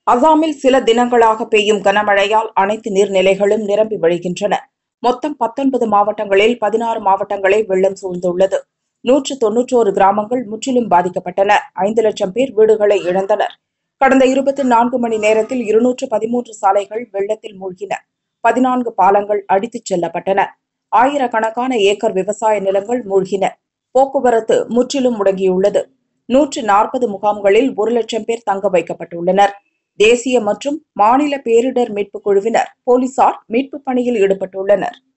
அசாமில் சில தினங்களாக பெய்யும் கனமழையால் அனைத்து நீர்நிலைகளும் நிரம்பி வழிகின்றன மொத்தம் பத்தொன்பது மாவட்டங்களில் பதினாறு மாவட்டங்களை வெள்ளம் சூழ்ந்துள்ளது நூற்று தொன்னூற்றோரு கிராமங்கள் முற்றிலும் பாதிக்கப்பட்டன ஐந்து லட்சம் பேர் வீடுகளை இழந்தனர் கடந்த இருபத்தி நான்கு மணி நேரத்தில் இருநூற்று பதிமூன்று சாலைகள் வெள்ளத்தில் மூழ்கின பதினான்கு பாலங்கள் அடித்துச் செல்லப்பட்டன ஆயிரக்கணக்கான ஏக்கர் விவசாய நிலங்கள் மூழ்கின போக்குவரத்து முற்றிலும் முடங்கியுள்ளது நூற்று நாற்பது முகாம்களில் ஒரு லட்சம் பேர் தங்க வைக்கப்பட்டுள்ளனர் தேசிய மற்றும் மாநில பேரிடர் மீட்புக் குழுவினர் போலீசார் மீட்புப் பணியில் ஈடுபட்டுள்ளனர்